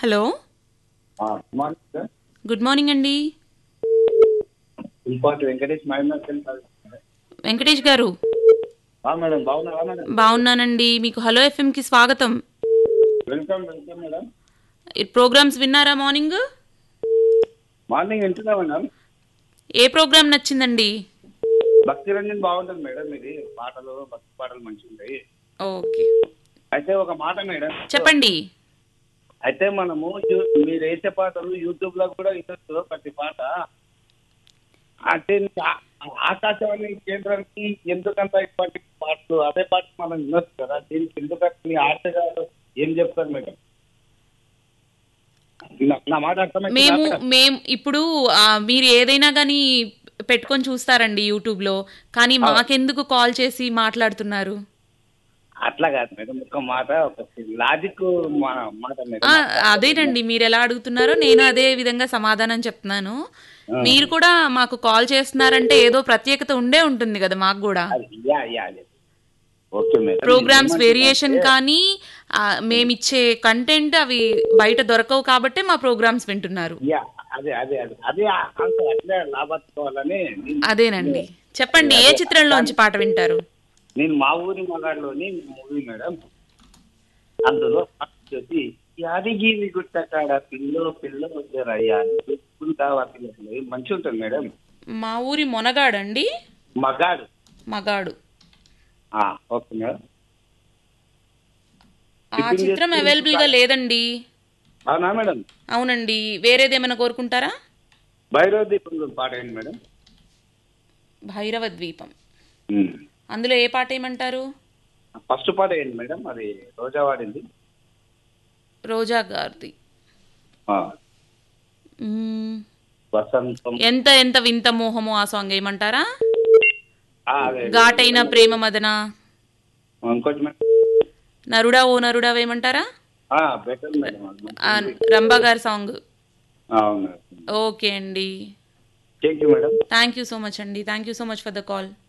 Hello good morning sir good morning అండి ఇంపార్ట్ Venkatesh madam Venkatesh garu madam బాగున్నారా మేడం బాగున్నానండి మీకు హలో ఎఫ్ఎంకి స్వాగతం వెల్కమ్ వెల్కమ్ మేడం ఈ ప్రోగ్రామ్స్ విన్నారా మార్నింగ్ మార్నింగ్ వింటున్నా మేడం ఏ ప్రోగ్రామ్ నచ్చిందండి భక్తి రంజన్ బాగుంటుంది మేడం ఇది పాటలు భక్తి పాటలు మంచిగా ఉంటాయి ఓకే అయితే ఒక మాట మేడం చెప్పండి అయితే మనము యూ- మీరు వేసే పాటలు యూట్యూబ్ లో కూడా వినొచ్చు ప్రతి పాట అంటే ఆ- ఆకాశవాణి కేంద్రానికి ఎందుకంత ఇటువంటి పాటలు అదే పాట మనం వినొచ్చు కదా దీనికి ఎందుకంటే మీ ఆటగారు ఏం చెప్తారు మేడం నా- నా మాట అర్థమైందా మేము మేడం? మేము ఇప్పుడు ఆ, మీరు ఏదైనా కానీ పెట్టుకొని చూస్తారండి యూట్యూబ్లో కానీ మాకెందుకు కాల్ చేసి మాట్లాడుతున్నారు అట్లా కాదు మేడం ఒక మాట ఒక లాజిక్ మా- మాట మేడం ఆ, అదేనండి మీరు ఎలా అడుగుతున్నారో నేను అదే విధంగా సమాధానం చెప్తున్నాను మీరు కూడా మాకు కాల్ చేస్తున్నారంటే ఏదో ప్రత్యేకత ఉండే ఉంటుంది కదా మాకు కూడా అది yeah yeah yeah. Okay madam programs variation కానీ ఆ, మేమిచ్చే కంటెంట్ అవి బయట దొరకవు కాబట్టే మా ప్రోగ్రామ్స్ వింటున్నారు యా అదే అదే అదే అదే ఆన్సర్ అట్లే లాభార్చుకోవాలని నేను- అదేనండి చెప్పండి ఏ చిత్రంలోంచి పాట వింటారు నేను మా ఊరి మగాడిలోని మూవీ మేడం అందులో పాట వచ్చి యాదగిరి గుట్ట కాడ పిల్లో పిల్లో వచ్చారయ్యా చూసుకుంటావా పిల్లలు మంచిగా ఉంటుంది మేడం మా ఊరి మొనగాడండి మగాడు మగాడు ఆ, ఓకే మేడం ఆ చిత్రం అవైలబుల్ గా లేదండి అవునా మేడం అవునండి వేరేదేమైనా కోరుకుంటారా భైరవ దీపంలో పాట ఏంటి మేడం భైరవ ద్వీపం ఉమ్. అందులో ఏ పాట ఏమంటారు ఫస్ట్ పాట ఏంటి మేడం అది రోజా వాడింది రోజా గారిది ఆ, మ్మ్. వసంతం ఎంత ఎంత వింత మోహము ఆ సాంగ్ ఏమంటారా ఆ, అదే ఘాటైన ప్రేమ మదన ఇంకోటి మేడం నరుడా ఓ నరుడా ఏమంటారా బెటర్ మేడం అది. ఆ, రంభా గారి సాంగ్ అవును ఓకే అండి thank you madam thank you so much అండి thank you so much for the call